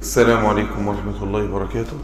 السلام عليكم ورحمة الله وبركاته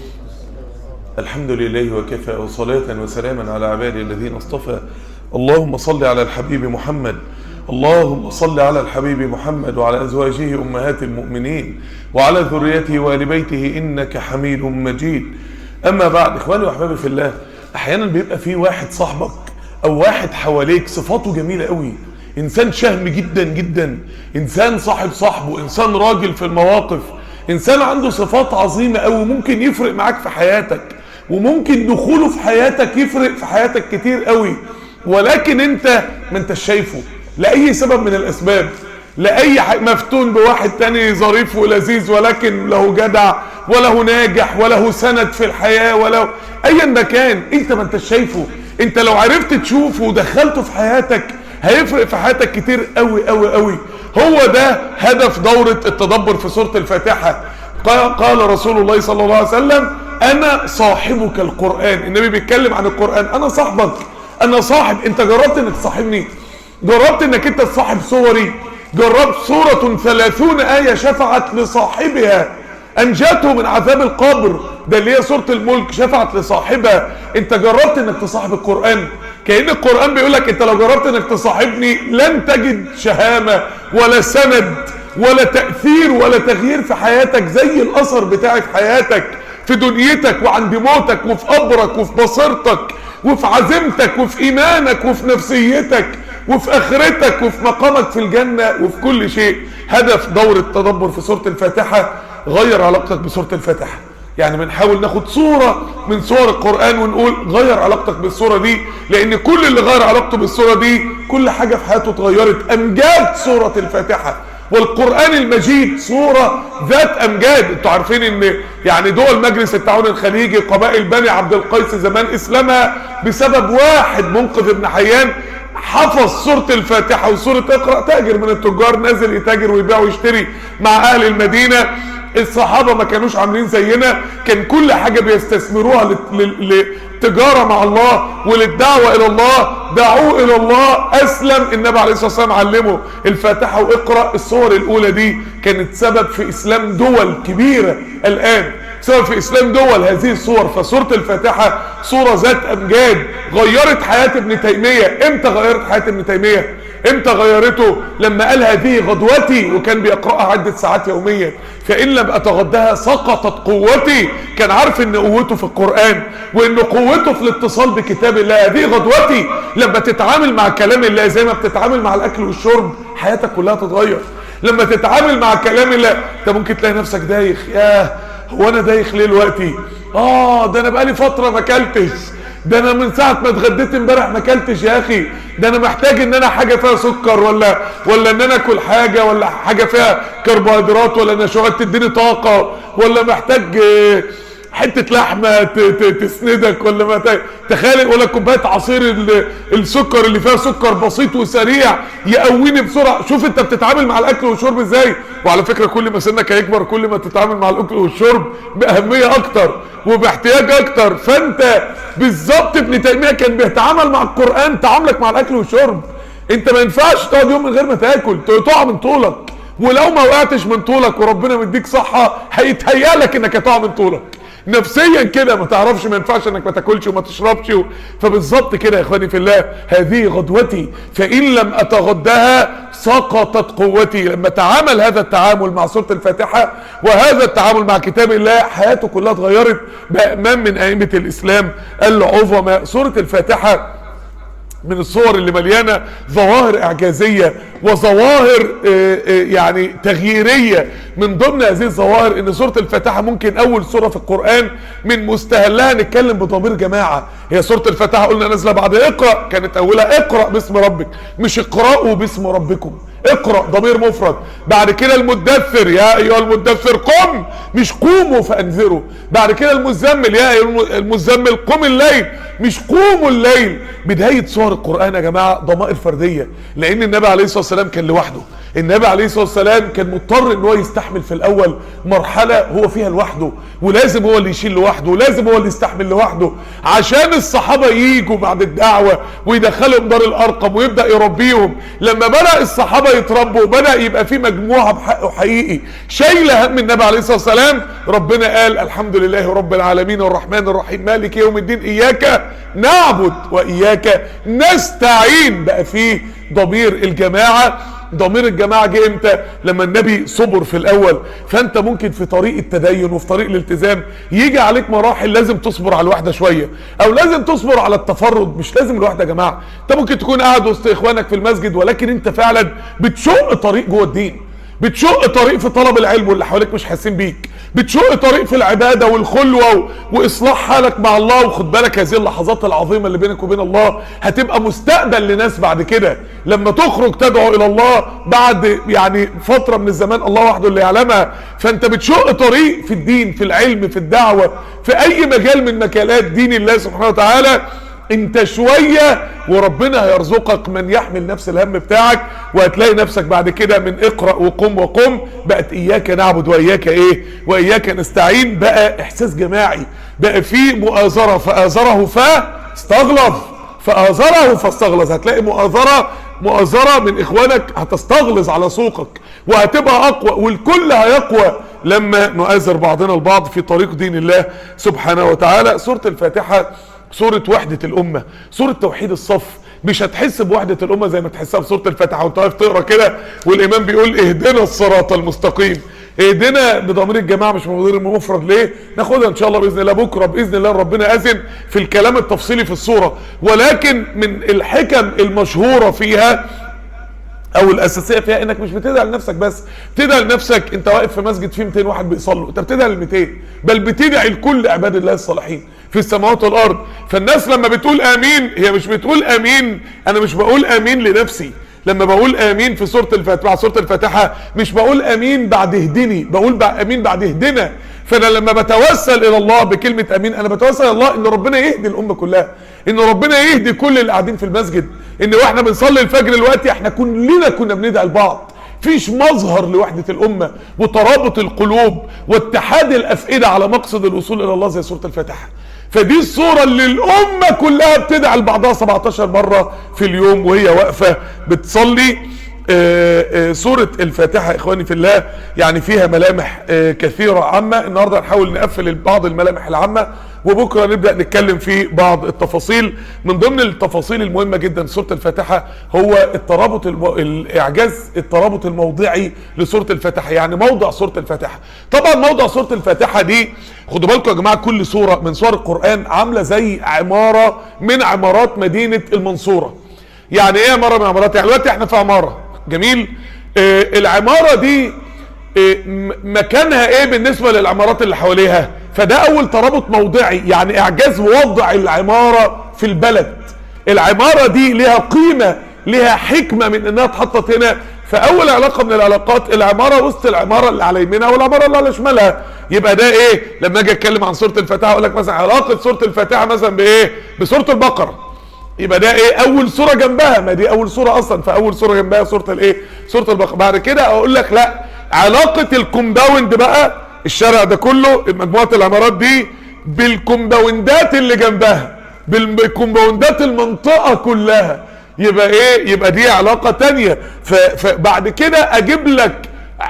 الحمد لله وكفى وصلاة وسلاما على عباده الذين اصطفى اللهم صل على الحبيب محمد اللهم صل على الحبيب محمد وعلى أزواجه أمهات المؤمنين وعلى ذريته وآل بيته إنك حميد مجيد أما بعد إخواني وأحبابي في الله أحيانا بيبقى في واحد صاحبك أو واحد حواليك صفاته جميلة قوي إنسان شهم جدا جدا إنسان صاحب صاحبه إنسان راجل في المواقف إنسان عنده صفات عظيمة قوي ممكن يفرق معاك في حياتك وممكن دخوله في حياتك يفرق في حياتك كتير قوي ولكن انت ما انت شايفه لأي سبب من الأسباب لأي حاجة مفتون بواحد تاني ظريف ولذيذ ولكن له جدع وله ناجح وله سند في الحياة وله أيا ما كان انت ما انت شايفه انت لو عرفت تشوفه ودخلته في حياتك هيفرق في حياتك كتير قوي قوي قوي هو ده هدف دورة التدبر في سورة الفاتحة قال رسول الله صلى الله عليه وسلم انا صاحبك القرآن النبي بيتكلم عن القرآن انا صاحبك انا صاحب انت جربت انك تصاحبني جربت انك انت تصاحب صوري جربت سورة ثلاثون آية شفعت لصاحبها انجته من عذاب القبر ده اللي هي سورة الملك شفعت لصاحبها انت جربت انك تصاحب القرآن كأن القرآن بيقول لك انت لو جربت انك تصاحبني لن تجد شهامة ولا سند ولا تأثير ولا تغيير في حياتك زي الأثر بتاعي في حياتك في دنيتك وعند موتك وفي قبرك وفي بصيرتك وفي عزيمتك وفي إيمانك وفي نفسيتك وفي آخرتك وفي مقامك في الجنة وفي كل شيء هدف دورة التدبر في سورة الفاتحة غير علاقتك بسورة الفاتحة يعني بنحاول ناخد صورة من صور القرآن ونقول غير علاقتك بالصورة دي لأن كل اللي غير علاقته بالصورة دي كل حاجة في حياته اتغيرت أمجاد سورة الفاتحة والقرآن المجيد صورة ذات أمجاد انتوا عارفين ان يعني دول مجلس التعاون الخليجي قبائل بني عبد القيس زمان اسلامها بسبب واحد منقذ ابن حيان حفظ سورة الفاتحة وسورة اقرأ تاجر من التجار نازل يتاجر ويبيع ويشتري مع اهل المدينة الصحابة ما كانوش عاملين زينا كان كل حاجة بيستثمروها للتجارة مع الله وللدعوة الى الله دعوه الى الله اسلم النبي عليه الصلاة والسلام علمه الفاتحة واقرأ الصور الاولى دي كانت سبب في اسلام دول كبيرة الان سبب في اسلام دول هذه الصور فسورة الفاتحة صورة ذات امجاد غيرت حياة ابن تيمية امتى غيرت حياة ابن تيمية امتى غيرته لما قال هذه غدوتي وكان بيقرأها عدة ساعات يوميا فإن لم أتغدها سقطت قوتي كان عارف ان قوته في القرآن وان قوته في الاتصال بكتاب الله هذه غدوتي لما تتعامل مع كلام الله زي ما بتتعامل مع الاكل والشرب حياتك كلها تتغير لما تتعامل مع كلام الله انت ممكن تلاقي نفسك دايخ ياه هو انا دايخ ليه دلوقتي اه ده انا بقالي فترة ما اكلتش ده انا من ساعة ما اتغديت امبارح ما اكلتش يا اخي ده انا محتاج ان انا حاجة فيها سكر ولا ولا ان انا اكل حاجة ولا حاجة فيها كربوهيدرات ولا نشويات تديني طاقة ولا محتاج حتة لحمة تسندك ولا ما تخيل ولا كوباية عصير السكر اللي فيها سكر بسيط وسريع يقويني بسرعة شوف انت بتتعامل مع الاكل والشرب ازاي وعلى فكرة كل ما سنك هيكبر كل ما تتعامل مع الاكل والشرب باهمية اكتر وباحتياج اكتر فانت بالظبط ابن تيمية كان بيتعامل مع القرآن تعاملك مع الاكل والشرب انت ما ينفعش تقعد يوم من غير ما تاكل تقع من طولك ولو ما وقعتش من طولك وربنا مديك صحة هيتهيأ لك انك هتقع من طولك نفسيا كده ما تعرفش ما ينفعش انك ما تاكلش وما تشربش و... فبالظبط كده يا اخواني في الله هذه غدوتي فان لم اتغدها سقطت قوتي لما تعامل هذا التعامل مع سوره الفاتحه وهذا التعامل مع كتاب الله حياته كلها اتغيرت بامام من ائمه الاسلام العظماء سوره الفاتحه من الصور اللي مليانة ظواهر اعجازية وظواهر يعني تغييرية من ضمن هذه الظواهر ان سورة الفاتحة ممكن اول سورة في القرآن من مستهلها نتكلم بضمير جماعة هي سورة الفاتحة قلنا نازلة بعد اقرأ كانت اولها اقرأ باسم ربك مش اقرأوا باسم ربكم اقرأ ضمير مفرد بعد كده المدثر يا ايها المدثر قم مش قوموا فانذروا بعد كده المزمل يا ايها المزمل قم الليل مش قوموا الليل بداية سور القرآن يا جماعة ضمائر فردية لان النبي عليه الصلاة والسلام كان لوحده النبي عليه الصلاة والسلام كان مضطر ان هو يستحمل في الاول مرحلة هو فيها لوحده ولازم هو اللي يشيل لوحده ولازم هو اللي يستحمل لوحده عشان الصحابة ييجوا بعد الدعوة ويدخلهم دار الارقم ويبدأ يربيهم لما بدأ الصحابة يتربوا بدأ يبقى في مجموعة بحقه حقيقي شايلة هم النبي عليه الصلاة والسلام ربنا قال الحمد لله رب العالمين الرحمن الرحيم مالك يوم الدين إياك نعبد وإياك نستعين بقى فيه ضمير الجماعة ضمير الجماعة جه امتى لما النبي صبر في الاول فانت ممكن في طريق التدين وفي طريق الالتزام يجي عليك مراحل لازم تصبر على الوحدة شوية او لازم تصبر على التفرد مش لازم الوحدة يا جماعة انت ممكن تكون قاعد وسط اخوانك في المسجد ولكن انت فعلا بتشق طريق جوه الدين بتشق طريق في طلب العلم واللي حواليك مش حاسين بيك بتشق طريق في العباده والخلوه و... واصلاح حالك مع الله وخد بالك هذه اللحظات العظيمه اللي بينك وبين الله هتبقى مستقبل لناس بعد كده لما تخرج تدعو الى الله بعد يعني فتره من الزمان الله وحده اللي يعلمها فانت بتشق طريق في الدين في العلم في الدعوه في اي مجال من مجالات دين الله سبحانه وتعالى انت شوية وربنا هيرزقك من يحمل نفس الهم بتاعك وهتلاقي نفسك بعد كده من اقرأ وقم وقم بقت اياك نعبد واياك ايه واياك نستعين بقى احساس جماعي بقى في مؤازرة فآزره فاستغلظ فآزره فاستغلظ هتلاقي مؤازرة مؤازرة من اخوانك هتستغلظ على سوقك وهتبقى اقوى والكل هيقوى لما نؤازر بعضنا البعض في طريق دين الله سبحانه وتعالى سورة الفاتحة سورة وحدة الأمة سورة توحيد الصف مش هتحس بوحدة الأمة زي ما تحسها في سورة الفاتحة وانت واقف تقرا كده والإمام بيقول اهدنا الصراط المستقيم اهدنا بضمير الجماعة مش بضمير المفرد ليه ناخدها ان شاء الله بإذن الله بكرة بإذن الله ربنا أذن في الكلام التفصيلي في السورة ولكن من الحكم المشهورة فيها او الاساسيه فيها انك مش بتدعي لنفسك بس بتدعي لنفسك انت واقف في مسجد فيه 200 واحد بيصلوا انت بتدعي ل 200 بل بتدعي لكل عباد الله الصالحين في السماوات والارض فالناس لما بتقول امين هي مش بتقول امين انا مش بقول امين لنفسي لما بقول امين في سوره الفاتحه سوره الفاتحه مش بقول امين بعد اهدني بقول بقى امين بعد اهدنا فانا لما بتوسل الى الله بكلمه امين انا بتوسل الى الله ان ربنا يهدي الامه كلها ان ربنا يهدي كل اللي قاعدين في المسجد ان واحنا بنصلي الفجر دلوقتي احنا كلنا كنا بندعي لبعض فيش مظهر لوحدة الأمة وترابط القلوب واتحاد الأفئدة على مقصد الوصول إلى الله زي سورة الفاتحة فدي الصورة اللي الأمة كلها بتدعي لبعضها 17 مرة في اليوم وهي واقفة بتصلي آآ آآ سورة الفاتحة إخواني في الله يعني فيها ملامح كثيرة عامة النهاردة هنحاول نقفل بعض الملامح العامة وبكرة نبدأ نتكلم في بعض التفاصيل من ضمن التفاصيل المهمة جدا سورة الفاتحة هو الترابط المو... الإعجاز الترابط الموضعي لسورة الفاتحة يعني موضع سورة الفاتحة طبعا موضع سورة الفاتحة دي خدوا بالكم يا جماعة كل سورة من سور القرآن عاملة زي عمارة من عمارات مدينة المنصورة يعني ايه عمارة من عمارات يعني دلوقتي احنا في عمارة جميل آه العمارة دي آه مكانها ايه بالنسبة للعمارات اللي حواليها فده اول ترابط موضعي يعني اعجاز وضع العمارة في البلد العمارة دي لها قيمة لها حكمة من انها اتحطت هنا فاول علاقة من العلاقات العمارة وسط العمارة اللي على يمينها والعمارة اللي على شمالها يبقى ده ايه لما اجي اتكلم عن سورة الفاتحة اقول لك مثلا علاقة سورة الفاتحة مثلا بايه بسورة البقرة يبقى ده ايه اول سورة جنبها ما دي اول سورة اصلا فاول سورة جنبها سورة الايه سورة البقرة بعد كده اقول لك لا علاقة الكومباوند بقى الشارع ده كله مجموعة العمارات دي بالكومباوندات اللي جنبها بالكومباوندات المنطقة كلها يبقى ايه يبقى دي علاقة تانية فبعد كده اجيب لك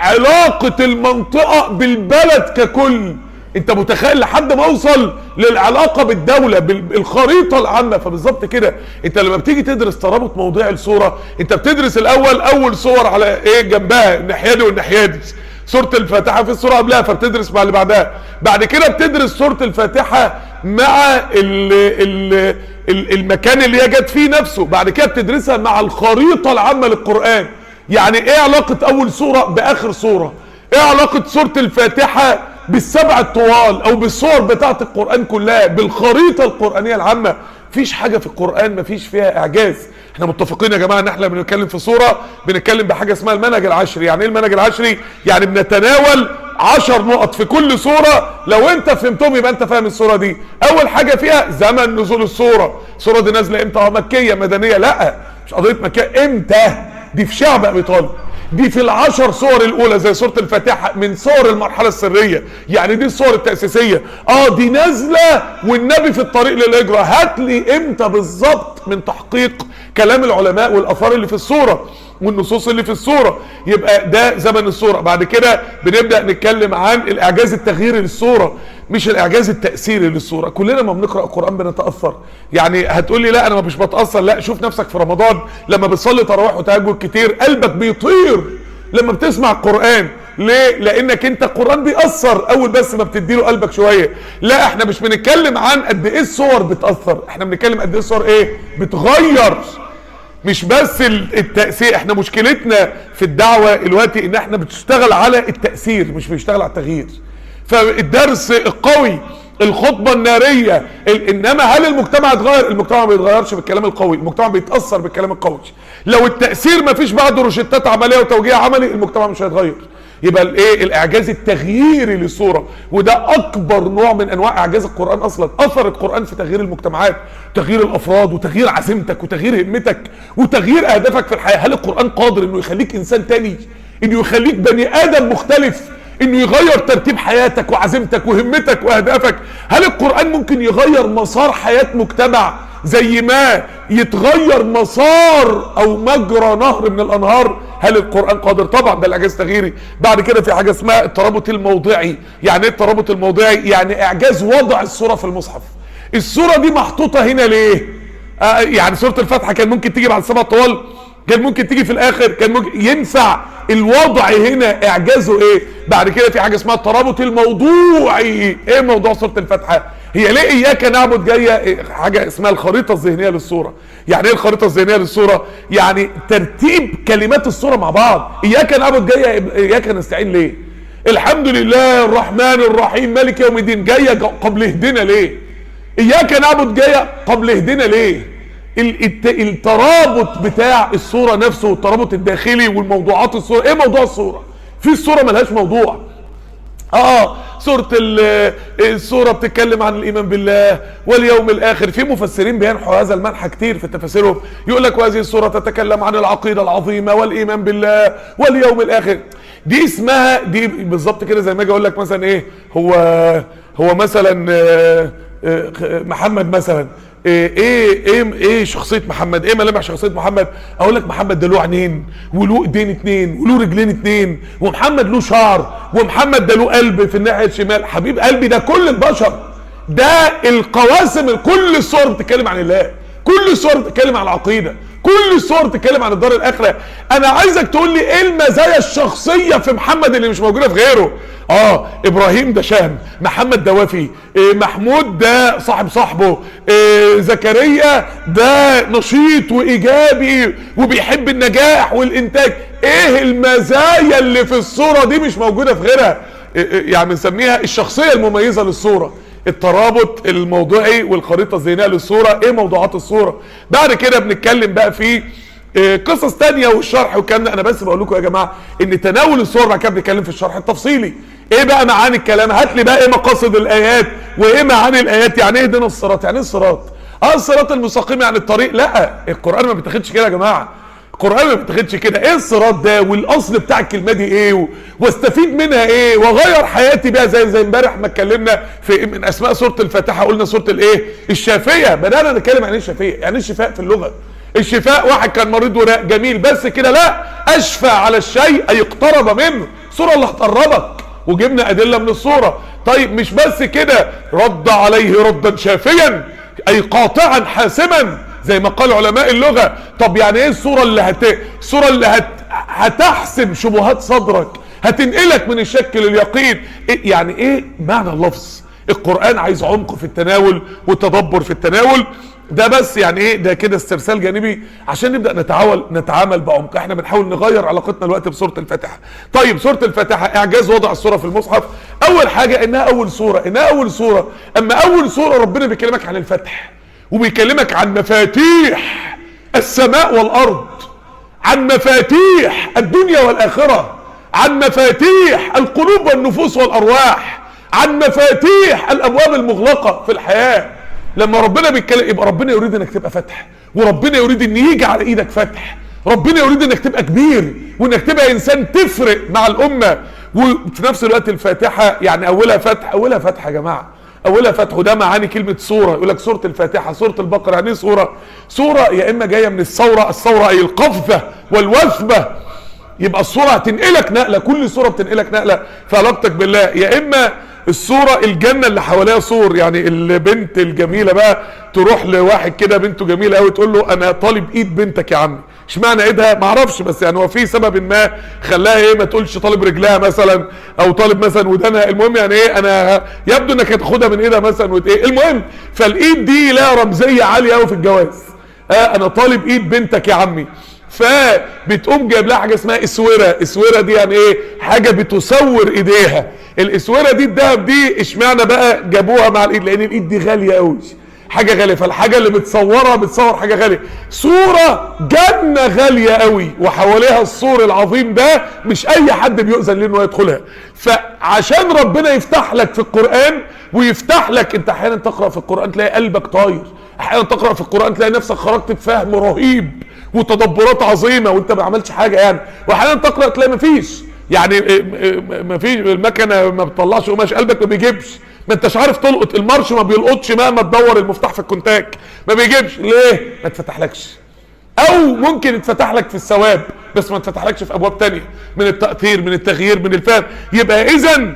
علاقة المنطقة بالبلد ككل انت متخيل لحد ما اوصل للعلاقة بالدولة بالخريطة العامة فبالظبط كده انت لما بتيجي تدرس ترابط موضوع الصورة انت بتدرس الاول اول صور على ايه جنبها الناحية دي والناحية دي سورة الفاتحة في السورة قبلها فبتدرس مع اللي بعدها بعد كده بتدرس سورة الفاتحة مع ال ال ال المكان اللي هي جت فيه نفسه بعد كده بتدرسها مع الخريطة العامة للقرآن يعني ايه علاقة اول سورة باخر سورة ايه علاقة سورة الفاتحة بالسبع الطوال او بالصور بتاعة القرآن كلها بالخريطة القرآنية العامة مفيش حاجة في القرآن مفيش فيها اعجاز احنا متفقين يا جماعة ان احنا بنتكلم في صورة بنتكلم بحاجة اسمها المنهج العشري يعني ايه المنهج العشري يعني بنتناول عشر نقط في كل صورة لو انت فهمتهم يبقى انت فاهم الصورة دي اول حاجة فيها زمن نزول الصورة الصورة دي نازلة امتى مكية مدنية لا مش قضية مكية امتى دي في شعب ابي طالب دي في العشر صور الاولى زي سوره الفاتحه من صور المرحله السريه يعني دي الصور التاسيسيه اه دي نازله والنبي في الطريق للهجره هات لي امتى بالظبط من تحقيق كلام العلماء والاثار اللي في الصوره والنصوص اللي في الصورة يبقى ده زمن الصورة بعد كده بنبدأ نتكلم عن الإعجاز التغييري للصورة مش الإعجاز التأثيري للصورة كلنا ما بنقرأ القرآن بنتأثر يعني هتقولي لا أنا مش بتأثر لا شوف نفسك في رمضان لما بتصلي تراويح وتهجد كتير قلبك بيطير لما بتسمع القرآن ليه؟ لانك انت القرآن بيأثر اول بس ما بتديله قلبك شوية لا احنا مش بنتكلم عن قد ايه الصور بتأثر احنا بنتكلم قد ايه الصور ايه بتغير مش بس التأثير احنا مشكلتنا في الدعوة دلوقتي ان احنا بتشتغل على التأثير مش بنشتغل على التغيير فالدرس القوي الخطبة النارية ال- انما هل المجتمع اتغير المجتمع ما بيتغيرش بالكلام القوي المجتمع بيتأثر بالكلام القوي لو التأثير ما فيش بعده روشتات عملية وتوجيه عملي المجتمع مش هيتغير يبقى الايه الاعجاز التغييري للصوره وده اكبر نوع من انواع اعجاز القران اصلا اثر القران في تغيير المجتمعات تغيير الافراد وتغيير عزيمتك وتغيير همتك وتغيير اهدافك في الحياه هل القران قادر انه يخليك انسان تاني انه يخليك بني ادم مختلف انه يغير ترتيب حياتك وعزيمتك وهمتك واهدافك هل القران ممكن يغير مسار حياه مجتمع زي ما يتغير مسار او مجرى نهر من الانهار هل القران قادر طبعا ده الاعجاز تغييري بعد كده في حاجه اسمها الترابط الموضعي يعني ايه الترابط الموضعي يعني اعجاز وضع الصوره في المصحف الصوره دي محطوطه هنا ليه آه يعني سوره الفاتحه كان ممكن تيجي بعد سبع طوال كان ممكن تيجي في الاخر كان ممكن ينفع الوضع هنا اعجازه ايه بعد كده في حاجه اسمها الترابط الموضوعي ايه موضوع سوره الفاتحه هي ليه اياك نعبد جايه إيه؟ حاجه اسمها الخريطه الذهنيه للصوره يعني ايه الخريطه الذهنيه للصوره يعني ترتيب كلمات الصوره مع بعض اياك نعبد جايه اياك نستعين ليه الحمد لله الرحمن الرحيم مالك يوم الدين جايه قبل اهدنا ليه اياك نعبد جايه قبل اهدنا ليه ال- الت- الترابط بتاع الصوره نفسه والترابط الداخلي والموضوعات الصوره ايه موضوع الصوره في الصوره ملهاش موضوع اه سورة ال- السورة بتتكلم عن الإيمان بالله واليوم الآخر في مفسرين بينحوا هذا المنحى كتير في تفاسيرهم يقول لك وهذه السورة تتكلم عن العقيدة العظيمة والإيمان بالله واليوم الآخر دي اسمها دي بالظبط كده زي ما اجي اقول لك مثلا ايه هو هو مثلا آه، آه، محمد مثلا ايه ايه ايه ايه شخصيه محمد ايه ملامح شخصيه محمد اقول لك محمد ده له عينين وله ايدين اتنين وله رجلين اتنين ومحمد له شعر ومحمد ده له قلب في الناحيه الشمال حبيب قلبي ده كل البشر ده القواسم كل الصور بتتكلم عن الله كل الصور بتتكلم عن العقيده كل الصور بتتكلم عن الدار الاخره انا عايزك تقول لي ايه المزايا الشخصيه في محمد اللي مش موجوده في غيره اه ابراهيم ده شهم محمد ده وفي إيه محمود ده صاحب صاحبه إيه زكريا ده نشيط وايجابي وبيحب النجاح والانتاج ايه المزايا اللي في الصوره دي مش موجوده في غيرها إيه إيه يعني بنسميها الشخصيه المميزه للصوره الترابط الموضوعي والخريطه الذهنيه للصوره ايه موضوعات الصوره بعد كده بنتكلم بقى في آه، قصص تانية والشرح والكلام ده انا بس بقول لكم يا جماعه ان تناول الصور بعد كده بنتكلم في الشرح التفصيلي ايه بقى معاني الكلام هات لي بقى ايه مقاصد الايات وايه معاني الايات يعني ايه اهدنا الصراط يعني ايه الصراط اه الصراط المستقيم يعني الطريق لا القران ما بيتاخدش كده يا جماعه القران ما بيتاخدش كده ايه الصراط ده والاصل بتاع الكلمه دي ايه و... واستفيد منها ايه واغير حياتي بيها زي زي امبارح ما اتكلمنا في من اسماء سوره الفاتحه قلنا سوره الايه الشافيه بدانا نتكلم عن ايه الشافيه يعني ايه الشفاء في اللغه الشفاء واحد كان مريض وراء جميل بس كده لا اشفى على الشيء اي اقترب منه الصوره اللي هتقربك وجبنا ادله من الصوره طيب مش بس كده رد عليه ردا شافيا اي قاطعا حاسما زي ما قال علماء اللغه طب يعني ايه الصوره اللي هت الصوره اللي هت... هتحسم شبهات صدرك هتنقلك من الشك لليقين إيه يعني ايه معنى اللفظ القران عايز عمق في التناول والتدبر في التناول ده بس يعني ايه ده كده استرسال جانبي عشان نبدا نتعامل نتعامل بعمق احنا بنحاول نغير علاقتنا دلوقتي بسوره الفاتحه طيب سوره الفاتحه اعجاز وضع السوره في المصحف اول حاجه انها اول سوره انها اول سوره اما اول سوره ربنا بيكلمك عن الفتح وبيكلمك عن مفاتيح السماء والارض عن مفاتيح الدنيا والاخره عن مفاتيح القلوب والنفوس والارواح عن مفاتيح الابواب المغلقه في الحياه لما ربنا بيتكلم يبقى ربنا يريد انك تبقى فتح وربنا يريد ان يجي على ايدك فتح ربنا يريد انك تبقى كبير وانك تبقى انسان تفرق مع الامه وفي نفس الوقت الفاتحه يعني اولها فتح اولها فتح يا جماعه اولها فتح وده معاني كلمه سوره يقول لك سوره الفاتحه سوره البقره يعني ايه سوره سوره يا اما جايه من الثوره الثوره اي القفزه والوثبه يبقى الصوره هتنقلك نقله كل صوره بتنقلك نقله في علاقتك بالله يا اما الصورة الجنة اللي حواليها سور يعني البنت الجميلة بقى تروح لواحد كده بنته جميلة قوي تقول له انا طالب ايد بنتك يا عمي اشمعنى ايدها ما اعرفش بس يعني هو في سبب ما خلاها ايه ما تقولش طالب رجلها مثلا او طالب مثلا ودانها المهم يعني ايه انا يبدو انك هتاخدها من ايدها مثلا وت ايه المهم فالايد دي لها رمزية عالية قوي في الجواز اه انا طالب ايد بنتك يا عمي فبتقوم جايب لها حاجه اسمها اسوره اسوره دي يعني ايه حاجه بتصور ايديها الاسوره دي الدهب دي اشمعنى بقى جابوها مع الايد لان الايد دي غاليه قوي حاجه غاليه فالحاجه اللي بتصورها بتصور حاجه غاليه صوره جنه غاليه قوي وحواليها السور العظيم ده مش اي حد بيؤذن ليه انه يدخلها فعشان ربنا يفتح لك في القران ويفتح لك انت احيانا تقرا في القران تلاقي قلبك طاير احيانا تقرا في القران تلاقي نفسك خرجت بفهم رهيب وتدبرات عظيمه وانت ما عملتش حاجه يعني واحيانا تقرا تلاقي مفيش يعني مفيش المكنه ما بتطلعش قماش قلبك ما بيجيبش ما انتش عارف تلقط المارش ما بيلقطش مهما تدور المفتاح في الكونتاك ما بيجيبش ليه ما اتفتحلكش او ممكن يتفتح لك في الثواب بس ما اتفتحلكش في ابواب تانية من التاثير من التغيير من الفهم يبقى اذا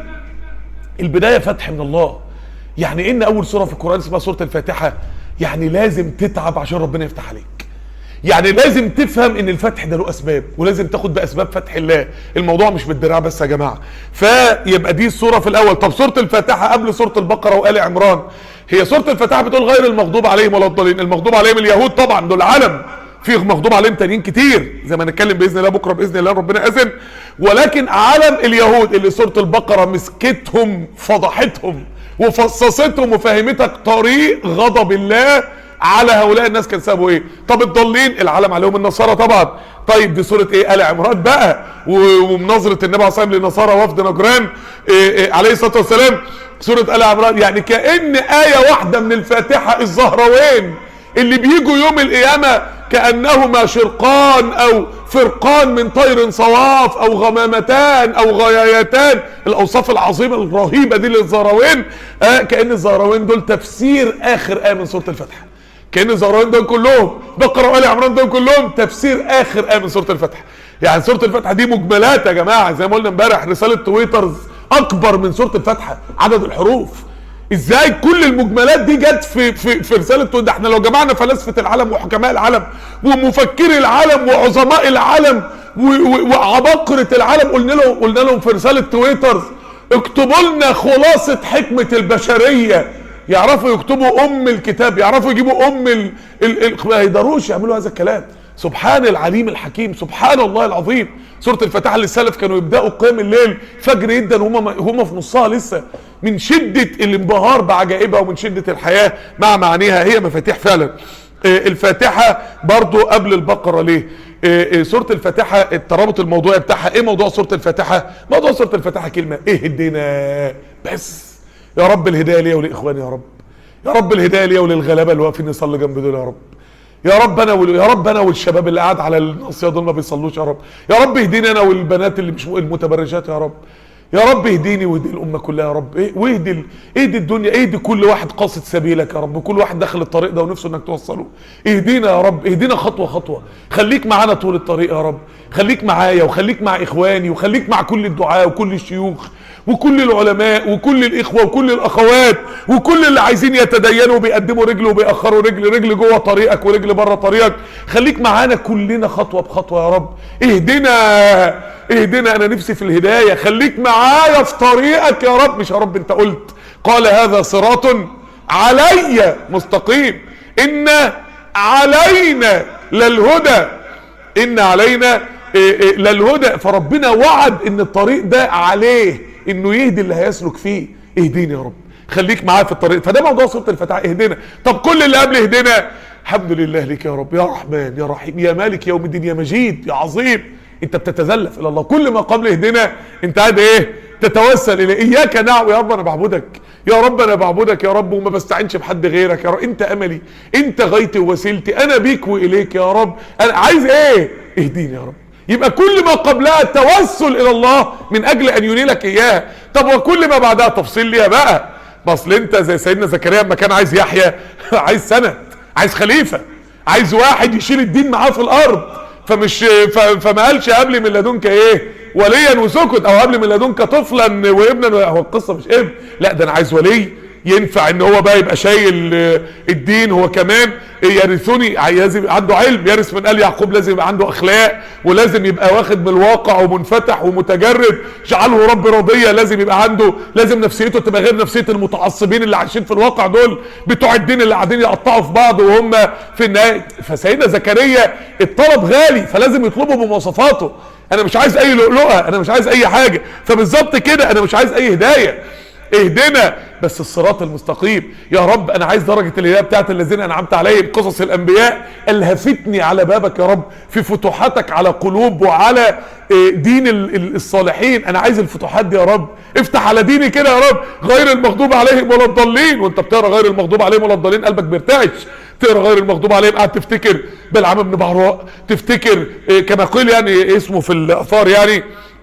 البدايه فتح من الله يعني ان اول سوره في القران اسمها سوره الفاتحه يعني لازم تتعب عشان ربنا يفتح عليك يعني لازم تفهم ان الفتح ده له اسباب ولازم تاخد باسباب فتح الله الموضوع مش بالدراع بس يا جماعه فيبقى دي الصوره في الاول طب سوره الفاتحه قبل سوره البقره وال عمران هي سوره الفاتحه بتقول غير المغضوب عليهم ولا الضالين المغضوب عليهم اليهود طبعا دول علم في مغضوب عليهم تانيين كتير زي ما نتكلم باذن الله بكره باذن الله ربنا اذن ولكن علم اليهود اللي سوره البقره مسكتهم فضحتهم وفصصتهم وفهمتك طريق غضب الله على هؤلاء الناس كان سابوا ايه طب الضالين العلم عليهم النصارى طبعا طيب دي سوره ايه ال عمران بقى ومناظره النبي عليه الصلاه والسلام للنصارى وفد نجران إيه إيه عليه الصلاه والسلام سوره ال عمران يعني كان ايه واحده من الفاتحه الزهروين اللي بيجوا يوم القيامه كانهما شرقان او فرقان من طير صواف او غمامتان او غيايتان الاوصاف العظيمه الرهيبه دي للزهروين آه كان الزهروين دول تفسير اخر ايه من سوره الفتح كان الزهروين دول كلهم بقره وال عمران دول كلهم تفسير اخر ايه من سوره الفتح يعني سوره الفتح دي مجملات يا جماعه زي ما قلنا امبارح رساله تويترز اكبر من سوره الفتحه عدد الحروف ازاي كل المجملات دي جت في في في رساله ده احنا لو جمعنا فلاسفه العالم وحكماء العالم ومفكري العالم وعظماء العالم وعباقره العالم قلنا لهم قلنا لهم في رساله تويترز اكتبوا لنا خلاصه حكمه البشريه يعرفوا يكتبوا ام الكتاب يعرفوا يجيبوا ام ال ال ال ما يقدروش يعملوا هذا الكلام سبحان العليم الحكيم سبحان الله العظيم سوره الفتح للسلف كانوا يبداوا قيام الليل فجر جدا وهم هم في نصها لسه من شده الانبهار بعجائبها ومن شده الحياه مع معانيها هي مفاتيح فعلا الفاتحه برضو قبل البقره ليه سوره الفاتحه الترابط الموضوعي بتاعها ايه موضوع سوره الفاتحه موضوع سوره الفاتحه كلمه اهدنا بس يا رب الهدايه ليا ولاخواني يا رب يا رب الهدايه ليا وللغلابه اللي واقفين يصلي جنب دول يا رب يا رب انا وال... يا رب انا والشباب اللي قاعد على الناصيه دول ما بيصلوش يا رب يا رب اهديني انا والبنات اللي مش المتبرجات يا رب يا رب اهديني واهدي الامه كلها يا رب ايه واهدي ال... اهدي الدنيا اهدي كل واحد قاصد سبيلك يا رب كل واحد داخل الطريق ده ونفسه انك توصله اهدينا يا رب اهدينا خطوه خطوه خليك معانا طول الطريق يا رب خليك معايا وخليك مع اخواني وخليك مع كل الدعاء وكل الشيوخ وكل العلماء وكل الاخوه وكل الاخوات وكل اللي عايزين يتدينوا بيقدموا رجل وبيأخروا رجل رجل جوه طريقك ورجل بره طريقك خليك معانا كلنا خطوه بخطوه يا رب اهدنا اهدنا انا نفسي في الهدايه خليك معايا في طريقك يا رب مش يا رب انت قلت قال هذا صراط علي مستقيم ان علينا للهدى ان علينا للهدى فربنا وعد ان الطريق ده عليه انه يهدي اللي هيسلك فيه اهديني يا رب خليك معايا في الطريق فده موضوع سوره الفتح اهدنا طب كل اللي قبل اهدنا الحمد لله لك يا رب يا رحمن يا رحيم يا مالك يوم الدين يا مجيد يا عظيم انت بتتزلف الى الله كل ما قبل اهدنا انت قاعد ايه تتوسل الى اياك نعبد يا رب انا بعبدك يا رب انا بعبدك يا رب وما بستعنش بحد غيرك يا رب انت املي انت غايتي ووسيلتي انا بيك واليك يا رب انا عايز ايه اهديني يا رب يبقى كل ما قبلها التوسل الى الله من اجل ان ينيلك اياه طب وكل ما بعدها تفصيل ليها بقى اصل انت زي سيدنا زكريا لما كان عايز يحيى عايز سند عايز خليفه عايز واحد يشيل الدين معاه في الارض فمش ف- فما قالش هب لي من لدنك ايه وليا وسكت او هب لي من لدنك طفلا وابنا هو القصه مش ابن لا ده انا عايز ولي ينفع ان هو بقى يبقى شايل آه، الدين هو كمان يرثني لازم يبقى عنده علم يرث من ال يعقوب لازم يبقى عنده اخلاق ولازم يبقى واخد من الواقع ومنفتح ومتجرد جعله رب راضيه لازم يبقى عنده لازم نفسيته تبقى غير نفسيه المتعصبين اللي عايشين في الواقع دول بتوع الدين اللي قاعدين يقطعوا في بعض وهم في النهايه فسيدنا زكريا الطلب غالي فلازم يطلبه بمواصفاته انا مش عايز اي لؤلؤه انا مش عايز اي حاجه فبالظبط كده انا مش عايز اي هدايه اهدنا بس الصراط المستقيم يا رب انا عايز درجه الهدايه بتاعت الذين انعمت عليهم قصص الانبياء الهفتني على بابك يا رب في فتوحاتك على قلوب وعلى آه، دين ال- ال- الصالحين انا عايز الفتوحات دي يا رب افتح على ديني كده يا رب غير المغضوب عليهم ولا الضالين وانت بتقرا غير المغضوب عليهم ولا الضالين قلبك بيرتعش تقرا غير المغضوب عليهم قاعد تفتكر بلعام بن بعراء تفتكر آه، كما قيل يعني اسمه في الاثار يعني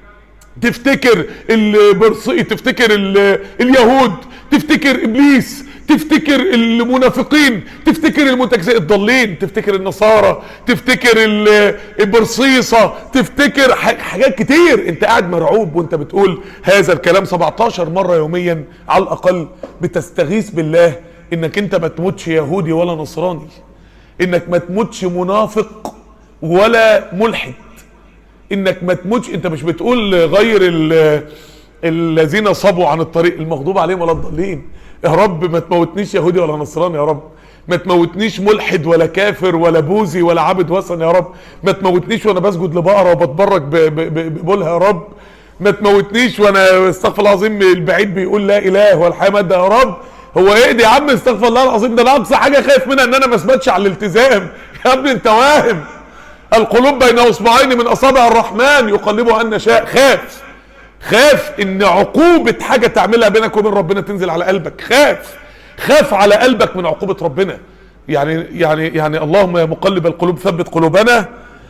تفتكر البرصي تفتكر ال- اليهود تفتكر ابليس تفتكر المنافقين تفتكر المتكسئ الضالين تفتكر النصارى تفتكر ال- البرصيصه تفتكر ح- حاجات كتير انت قاعد مرعوب وانت بتقول هذا الكلام 17 مره يوميا على الاقل بتستغيث بالله انك انت ما تموتش يهودي ولا نصراني انك ما تموتش منافق ولا ملحد انك ما تموتش انت مش بتقول غير ال- الذين صبوا عن الطريق المغضوب عليهم ولا الضالين يا رب ما تموتنيش يهودي ولا نصراني يا رب ما تموتنيش ملحد ولا كافر ولا بوذي ولا عابد وثن يا رب ما تموتنيش وانا بسجد لبقره وبتبرك ب- ب- ب- ببولها يا رب ما تموتنيش وانا استغفر الله العظيم البعيد بيقول لا اله والحياه ماده يا رب هو ايه دي يا عم استغفر الله العظيم ده انا اقصى حاجه خايف منها ان انا ما اثبتش على الالتزام يا ابني انت واهم القلوب بين اصبعين من اصابع الرحمن يقلبها ان شاء خاف خاف ان عقوبة حاجة تعملها بينك وبين ربنا تنزل على قلبك خاف خاف على قلبك من عقوبة ربنا يعني يعني يعني اللهم يا مقلب القلوب ثبت قلوبنا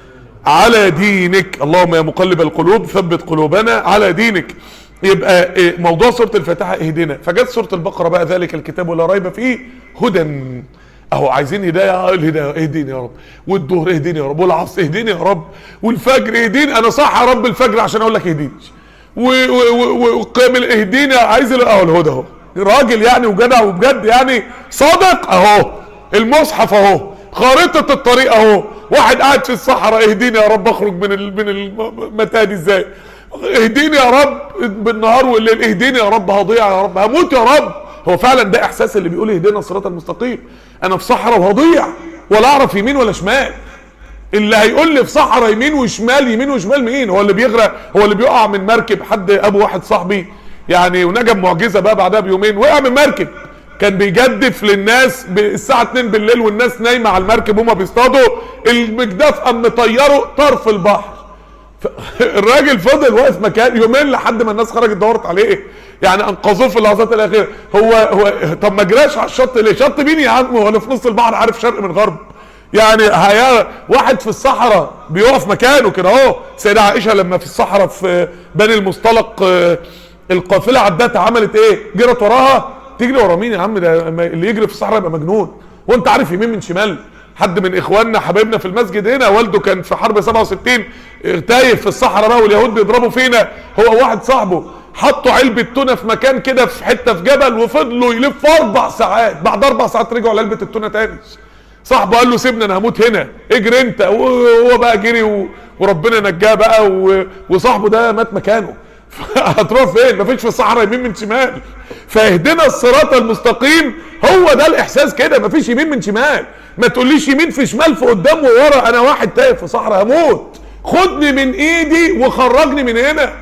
على دينك اللهم يا مقلب القلوب ثبت قلوبنا على دينك يبقى إيه، موضوع سورة الفاتحة اهدنا فجت سورة البقرة بقى ذلك الكتاب ولا ريب فيه هدى اهو عايزين هداية آه، الهداية اهديني يا رب والظهر اهديني يا رب والعصر اهديني يا رب والفجر اهديني انا صح يا رب الفجر عشان اقول لك اهديني و- و- و- وقيام اهديني عايز ال- اهو الهدى اهو راجل يعني وجدع وبجد يعني صادق اهو المصحف اهو خارطة الطريق اهو واحد قاعد في الصحراء اهديني يا رب اخرج من ال- من المتاهه دي ازاي اهديني يا رب بالنهار والليل اهديني يا رب هضيع يا رب هموت يا رب هو فعلا ده احساس اللي بيقول اهدنا الصراط المستقيم انا في صحراء وهضيع ولا اعرف يمين ولا شمال اللي هيقول لي في صحراء يمين وشمال يمين وشمال مين هو اللي بيغرق هو اللي بيقع من مركب حد ابو واحد صاحبي يعني ونجم معجزه بقى بعدها بيومين وقع من مركب كان بيجدف للناس ب- الساعه 2 بالليل والناس نايمه على المركب هما بيصطادوا المجدف قام مطيره طرف البحر ف- الراجل فضل واقف مكان يومين لحد ما الناس خرجت دورت عليه يعني انقذوه في اللحظات الاخيره هو هو طب ما جراش على الشط ليه شط مين يا عم هو انا في نص البحر عارف شرق من غرب يعني هيا واحد في الصحراء بيقف مكانه كده اهو سيدة عائشة لما في الصحراء في بني المصطلق آه، القافلة عدت عملت ايه جرت وراها تجري ورا مين يا عم ده ما- اللي يجري في الصحراء يبقى مجنون وانت عارف يمين من شمال حد من اخواننا حبايبنا في المسجد هنا والده كان في حرب 67 تايه في الصحراء بقى واليهود بيضربوا فينا هو واحد صاحبه حطوا علبة تونة في مكان كده في حتة في جبل وفضلوا يلفوا اربع ساعات بعد اربع ساعات رجعوا لعلبة التونة تاني صاحبه قال له سيبني انا هموت هنا اجري انت وهو بقى جري و... وربنا نجاه بقى و... وصاحبه ده مات مكانه هتروح فين مفيش في الصحراء يمين من شمال فاهدنا الصراط المستقيم هو ده الاحساس كده مفيش يمين من شمال ما تقوليش يمين في شمال في قدام وورا انا واحد تايه في صحراء هموت خدني من ايدي وخرجني من هنا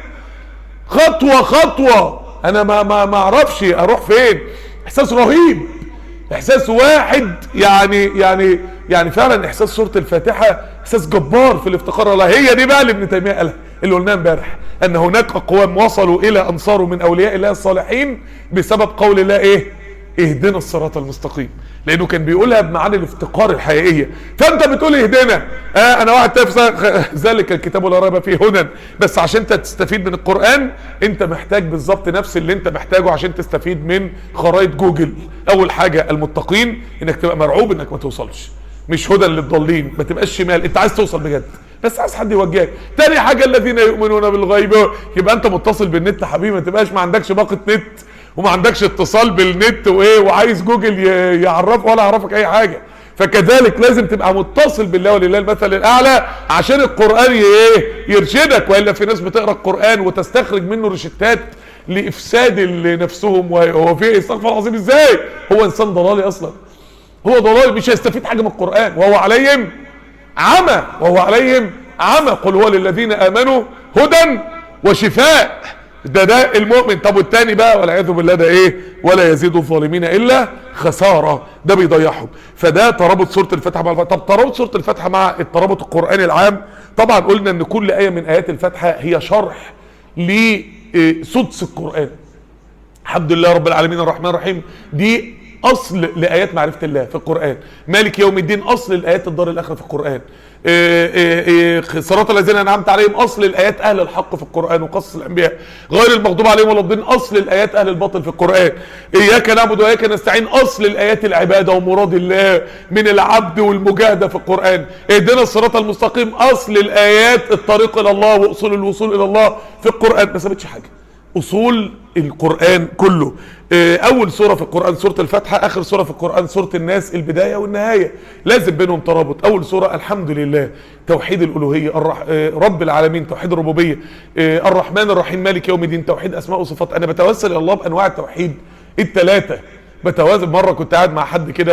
خطوه خطوه انا ما ما ما اعرفش اروح فين احساس رهيب احساس واحد يعني يعني يعني فعلا احساس سوره الفاتحه احساس جبار في الافتقار الله هي دي بقى اللي ابن تيميه قالها اللي قلناها امبارح ان هناك اقوام وصلوا الى انصار من اولياء الله الصالحين بسبب قول الله ايه اهدنا الصراط المستقيم لانه كان بيقولها بمعاني الافتقار الحقيقيه فانت بتقول اهدنا آه انا واحد تافه ذلك الكتاب لا ريب فيه هدى بس عشان انت تستفيد من القران انت محتاج بالظبط نفس اللي انت محتاجه عشان تستفيد من خرائط جوجل اول حاجه المتقين انك تبقى مرعوب انك ما توصلش مش هدى للضالين ما تبقاش شمال انت عايز توصل بجد بس عايز حد يوجهك تاني حاجه الذين يؤمنون بالغيب يبقى انت متصل بالنت حبيبي ما تبقاش ما عندكش باقه نت وما عندكش اتصال بالنت وايه وعايز جوجل ي- يعرفك ولا يعرفك اي حاجه فكذلك لازم تبقى متصل بالله ولله المثل الاعلى عشان القران ي- ايه يرشدك والا في ناس بتقرا القران وتستخرج منه روشتات لافساد ال- نفسهم وهو في استغفر الله العظيم ازاي هو انسان ضلالي اصلا هو ضلال مش هيستفيد حاجه من القران وهو عليهم عمى وهو عليهم عمى قل هو للذين امنوا هدى وشفاء ده ده المؤمن طب والتاني بقى والعياذ بالله ده ايه ولا يزيد الظالمين الا خساره ده بيضيعهم فده ترابط سوره الفاتحه مع الفاتحة. طب ترابط سوره الفاتحه مع الترابط القراني العام طبعا قلنا ان كل ايه من ايات الفاتحه هي شرح لسدس القران الحمد لله رب العالمين الرحمن الرحيم دي اصل لايات معرفه الله في القران مالك يوم الدين اصل الايات الدار الاخره في القران إيه إيه إيه صراط الذين انعمت عليهم اصل الايات اهل الحق في القران وقصص الانبياء غير المغضوب عليهم ولا الضالين اصل الايات اهل الباطل في القران اياك نعبد واياك نستعين اصل الايات العباده ومراد الله من العبد والمجاهده في القران اهدنا الصراط المستقيم اصل الايات الطريق الى الله واصول الوصول الى الله في القران ما سابتش حاجه اصول القران كله آه، اول سوره في القران سوره الفاتحه اخر سوره في القران سوره الناس البدايه والنهايه لازم بينهم ترابط اول سوره الحمد لله توحيد الالوهيه الرح... آه، رب العالمين توحيد الربوبيه آه، الرحمن الرحيم مالك يوم الدين توحيد اسماء وصفات انا بتوسل الى الله بانواع التوحيد الثلاثه بتوازن مره كنت قاعد مع حد كده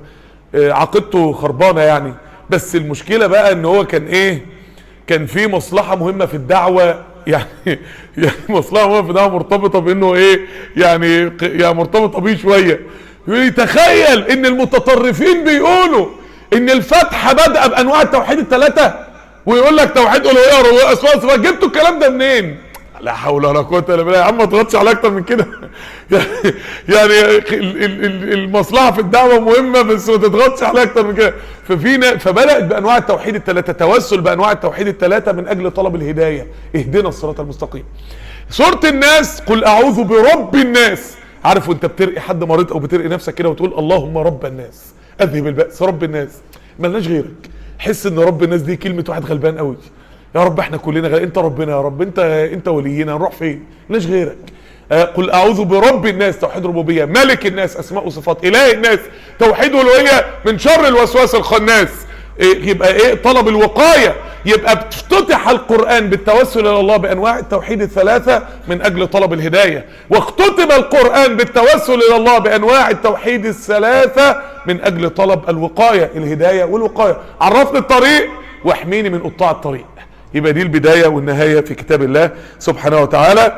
وعقيدته خربانه يعني بس المشكله بقى ان هو كان ايه كان في مصلحة مهمة في الدعوة يعني يعني مصلحة مهمة في الدعوة مرتبطة بانه ايه يعني ق- يعني مرتبطة بيه شوية يقول لي تخيل ان المتطرفين بيقولوا ان الفتحة بدأ بانواع التوحيد الثلاثة ويقول لك توحيد الوهية وربوبية اسماء وصفات جبتوا الكلام ده منين؟ لا حول ولا قوة الا بالله يا عم ما تضغطش على اكتر من كده يعني يعني ال- ال- ال- المصلحة في الدعوة مهمة بس ما تضغطش على اكتر من كده ففي نا- فبدأت بانواع التوحيد الثلاثة توسل بانواع التوحيد الثلاثة من اجل طلب الهداية اهدنا الصراط المستقيم سورة الناس قل اعوذ برب الناس عارف وانت بترقي حد مريض او بترقي نفسك كده وتقول اللهم رب الناس اذهب البأس رب الناس ملناش غيرك حس ان رب الناس دي كلمة واحد غلبان قوي يا رب احنا كلنا غير انت ربنا يا رب انت انت ولينا نروح فين مالناش غيرك آه، قل اعوذ برب الناس توحيد ربوبيه ملك الناس اسماء وصفات اله الناس توحيد الوهيه من شر الوسواس الخناس إيه يبقى ايه طلب الوقايه يبقى بتفتتح القران بالتوسل الى الله بانواع التوحيد الثلاثه من اجل طلب الهدايه واختتم القران بالتوسل الى الله بانواع التوحيد الثلاثه من اجل طلب الوقايه الهدايه والوقايه عرفني الطريق واحميني من قطاع الطريق يبقى دي البدايه والنهايه في كتاب الله سبحانه وتعالى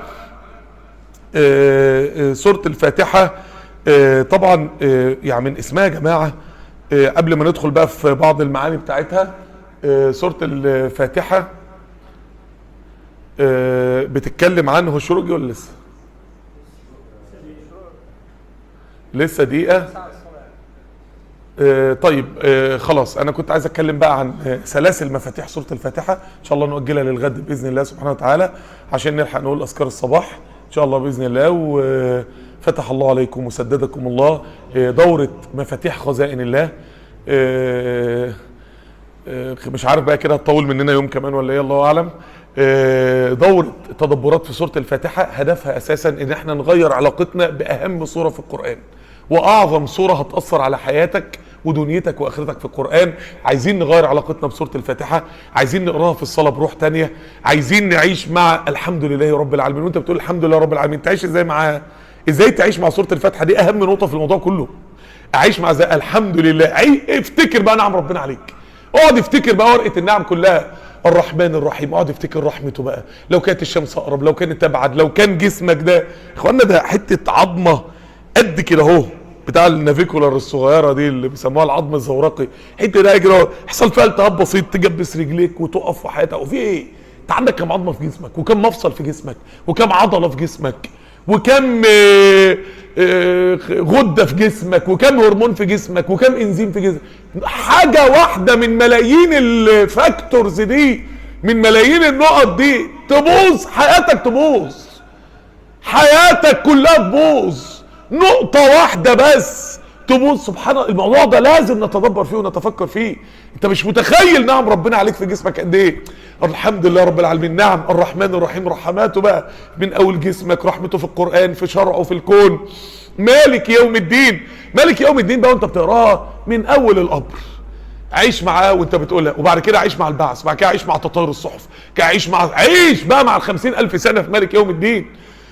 آه، آه، سورة الفاتحة آه، طبعا آه، يعني من اسمها يا جماعة آه، قبل ما ندخل بقى في بعض المعاني بتاعتها آه، سورة الفاتحة آه، بتتكلم عن هو الشروق جه ولا لسه؟ لسه دقيقة آه، طيب آه، خلاص انا كنت عايز اتكلم بقى عن آه، سلاسل مفاتيح سوره الفاتحه ان شاء الله نؤجلها للغد باذن الله سبحانه وتعالى عشان نلحق نقول اذكار الصباح ان شاء الله باذن الله وفتح الله عليكم وسددكم الله آه، دوره مفاتيح خزائن الله آه، آه، مش عارف بقى كده هتطول مننا يوم كمان ولا ايه الله اعلم آه، دورة تدبرات في سورة الفاتحة هدفها اساسا ان احنا نغير علاقتنا باهم سورة في القرآن واعظم سورة هتأثر على حياتك ودنيتك واخرتك في القرآن عايزين نغير علاقتنا بسورة الفاتحة عايزين نقراها في الصلاة بروح تانية عايزين نعيش مع الحمد لله رب العالمين وانت بتقول الحمد لله رب العالمين تعيش ازاي معاها ازاي تعيش مع سورة الفاتحة دي اهم نقطة في الموضوع كله اعيش مع زي الحمد لله عي... افتكر بقى نعم ربنا عليك اقعد افتكر بقى ورقه النعم كلها الرحمن الرحيم اقعد افتكر رحمته بقى لو كانت الشمس اقرب لو كانت ابعد لو كان جسمك ده اخوانا ده حته عظمه قد كده اهو بتاع النافيكولار الصغيره دي اللي بيسموها العظم الزورقي حته ده كده اهو يحصل فيها التهاب بسيط تجبس رجليك وتقف في حياتك وفي ايه انت عندك كم عظمه في جسمك وكم مفصل في جسمك وكم عضله في جسمك وكم آه، آه، غده في جسمك وكم هرمون في جسمك وكم انزيم في جسمك حاجه واحده من ملايين الفاكتورز دي من ملايين النقط دي تبوظ حياتك تبوظ حياتك كلها تبوظ نقطة واحدة بس تبوظ سبحان الله الموضوع ده لازم نتدبر فيه ونتفكر فيه انت مش متخيل نعم ربنا عليك في جسمك قد ايه الحمد لله رب العالمين نعم الرحمن الرحيم رحماته بقى من اول جسمك رحمته في القرآن في شرعه في الكون مالك يوم الدين مالك يوم الدين بقى وانت بتقراها من اول القبر عيش معاه وانت بتقولها وبعد كده عيش مع البعث بعد كده عيش مع تطاير الصحف كده عيش مع عيش بقى مع الخمسين الف سنة في مالك يوم الدين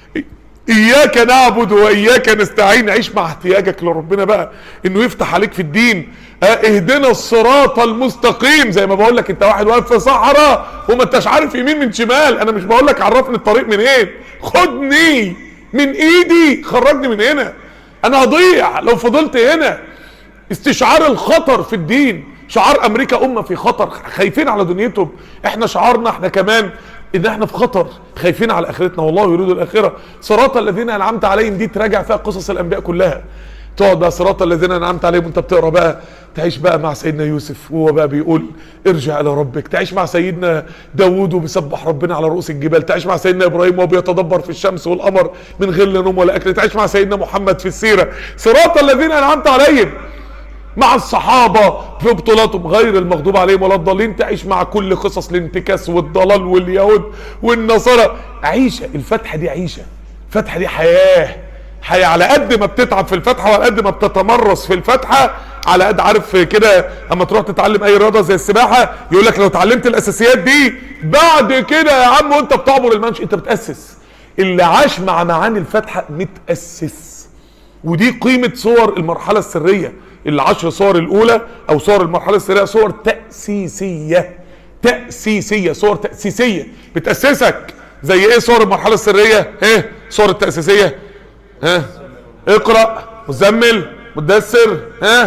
اياك نعبد واياك نستعين عيش مع احتياجك لربنا بقى انه يفتح عليك في الدين اه اهدنا الصراط المستقيم زي ما بقول لك انت واحد واقف في صحراء وما انتش عارف يمين من شمال انا مش بقول لك عرفني الطريق منين إيه؟ خدني من ايدي خرجني من هنا انا هضيع لو فضلت هنا استشعار الخطر في الدين شعار امريكا امه في خطر خايفين على دنيتهم احنا شعارنا احنا كمان ان احنا في خطر خايفين على اخرتنا والله يريد الاخره صراط الذين انعمت عليهم دي تراجع فيها قصص الانبياء كلها تقعد بقى صراط الذين انعمت عليهم وانت بتقرا بقى تعيش بقى مع سيدنا يوسف وهو بقى بيقول ارجع الى ربك تعيش مع سيدنا داوود وبيسبح ربنا على رؤوس الجبال تعيش مع سيدنا ابراهيم وهو بيتدبر في الشمس والقمر من غير لا نوم ولا اكل تعيش مع سيدنا محمد في السيره صراط الذين انعمت عليهم مع الصحابة في بطولاتهم غير المغضوب عليهم ولا الضالين تعيش مع كل قصص الانتكاس والضلال واليهود والنصارى عيشة الفتحة دي عيشة الفتحة دي حياة حياة على قد ما بتتعب في الفتحة وعلى قد ما بتتمرس في الفتحة على قد عارف كده اما تروح تتعلم اي رياضة زي السباحة يقول لك لو اتعلمت الاساسيات دي بعد كده يا عم وانت بتعبر المنش انت بتأسس اللي عاش مع معاني الفتحة متأسس ودي قيمة صور المرحلة السرية العشر صور الاولى او صور المرحله السريه صور تاسيسيه تاسيسيه صور تاسيسيه بتاسسك زي ايه صور المرحله السريه ايه صور التاسيسيه ها اقرا مزمل مدثر ها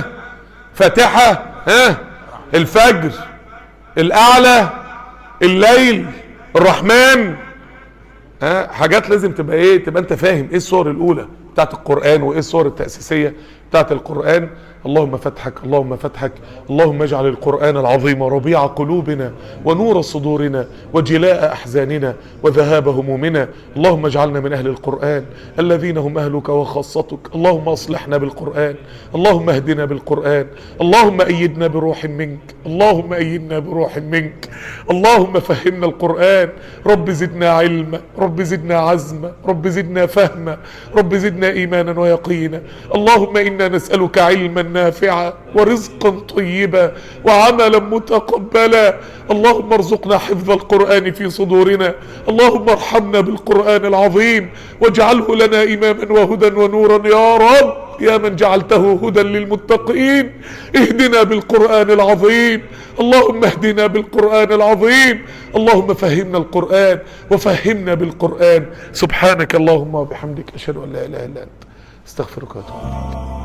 فاتحه ها الفجر الاعلى الليل الرحمن ها حاجات لازم تبقى ايه تبقى انت فاهم ايه الصور الاولى بتاعت القران وايه الصور التاسيسيه بتاعت القران اللهم فتحك اللهم فتحك اللهم اجعل القرآن العظيم ربيع قلوبنا ونور صدورنا وجلاء أحزاننا وذهاب همومنا اللهم اجعلنا من أهل القرآن الذين هم أهلك وخاصتك اللهم أصلحنا بالقرآن اللهم اهدنا بالقرآن اللهم أيدنا بروح منك اللهم أيدنا بروح منك اللهم فهمنا القرآن رب زدنا علما رب زدنا عزما رب زدنا فهما رب زدنا إيمانا ويقينا اللهم إنا نسألك علما نافعا ورزقا طيبا وعملا متقبلا اللهم ارزقنا حفظ القرآن في صدورنا اللهم ارحمنا بالقرآن العظيم واجعله لنا إماما وهدى ونورا يا رب يا من جعلته هدى للمتقين اهدنا بالقرآن العظيم اللهم اهدنا بالقرآن العظيم اللهم فهمنا القرآن وفهمنا بالقرآن سبحانك اللهم وبحمدك أشهد أن لا إله إلا أنت استغفرك واتوب إليك